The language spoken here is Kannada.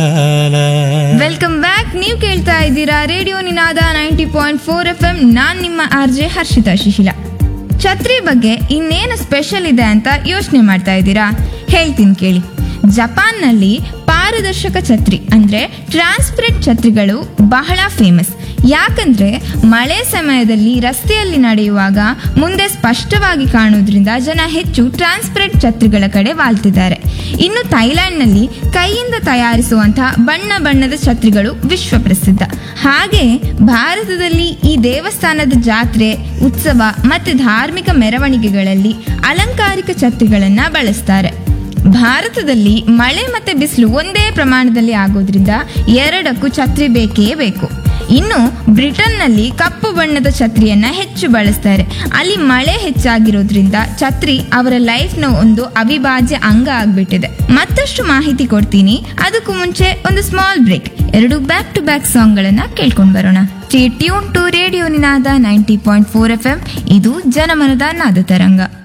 ವೆಲ್ಕಮ್ ಬ್ಯಾಕ್ ನೀವು ಕೇಳ್ತಾ ಇದ್ದೀರಾ radio Ninaada ninety point four F M ನಾನ್ ನಿಮ್ಮ ಆರ್ ಜೆ ಹರ್ಷಿತಾ ಶಿಶಿಲ ಛತ್ರಿ ಬಗ್ಗೆ ಇನ್ನೇನು ಸ್ಪೆಷಲ್ ಇದೆ ಅಂತ ಯೋಚನೆ ಮಾಡ್ತಾ ಇದ್ದೀರಾ ಹೇಳ್ತೀನಿ ಕೇಳಿ ಜಪಾನ್ನಲ್ಲಿ ಪಾರದರ್ಶಕ ಛತ್ರಿ ಅಂದ್ರೆ ಟ್ರಾನ್ಸ್ಪರೆಂಟ್ ಛತ್ರಿಗಳು ಬಹಳ ಫೇಮಸ್ ಯಾಕಂದ್ರೆ ಮಳೆ ಸಮಯದಲ್ಲಿ ರಸ್ತೆಯಲ್ಲಿ ನಡೆಯುವಾಗ ಮುಂದೆ ಸ್ಪಷ್ಟವಾಗಿ ಕಾಣುವುದರಿಂದ ಜನ ಹೆಚ್ಚು ಟ್ರಾನ್ಸ್ಪರೆಂಟ್ ಛತ್ರಿಗಳ ಕಡೆ ವಾಲ್ತಿದ್ದಾರೆ ಇನ್ನು ಥೈಲ್ಯಾಂಡ್ನಲ್ಲಿ ಕೈಯಿಂದ ತಯಾರಿಸುವಂತಹ ಬಣ್ಣ ಬಣ್ಣದ ಛತ್ರಿಗಳು ವಿಶ್ವ ಪ್ರಸಿದ್ಧ ಹಾಗೆ ಭಾರತದಲ್ಲಿ ಈ ದೇವಸ್ಥಾನದ ಜಾತ್ರೆ ಉತ್ಸವ ಮತ್ತು ಧಾರ್ಮಿಕ ಮೆರವಣಿಗೆಗಳಲ್ಲಿ ಅಲಂಕಾರಿಕ ಛತ್ರಿಗಳನ್ನ ಬಳಸ್ತಾರೆ ಭಾರತದಲ್ಲಿ ಮಳೆ ಮತ್ತೆ ಬಿಸಿಲು ಒಂದೇ ಪ್ರಮಾಣದಲ್ಲಿ ಆಗೋದ್ರಿಂದ ಎರಡಕ್ಕೂ ಛತ್ರಿ ಬೇಕೇ ಬೇಕು ಇನ್ನು ಬ್ರಿಟನ್ನಲ್ಲಿ ಕಪ್ಪು ಬಣ್ಣದ ಛತ್ರಿಯನ್ನ ಹೆಚ್ಚು ಬಳಸ್ತಾರೆ ಅಲ್ಲಿ ಮಳೆ ಹೆಚ್ಚಾಗಿರೋದ್ರಿಂದ ಛತ್ರಿ ಅವರ ಲೈಫ್ನ ಒಂದು ಅವಿಭಾಜ್ಯ ಅಂಗ ಆಗ್ಬಿಟ್ಟಿದೆ ಮತ್ತಷ್ಟು ಮಾಹಿತಿ ಕೊಡ್ತೀನಿ ಅದಕ್ಕೂ ಮುಂಚೆ ಒಂದು ಸ್ಮಾಲ್ ಬ್ರೇಕ್ ಎರಡು ಬ್ಯಾಕ್ ಟು ಬ್ಯಾಕ್ ಸಾಂಗ್ ಗಳನ್ನ ಕೇಳ್ಕೊಂಡು ಬರೋಣ tune to radio Ninaada ninety point four F M ಇದು ಜನಮನದ ನಾದ ತರಂಗ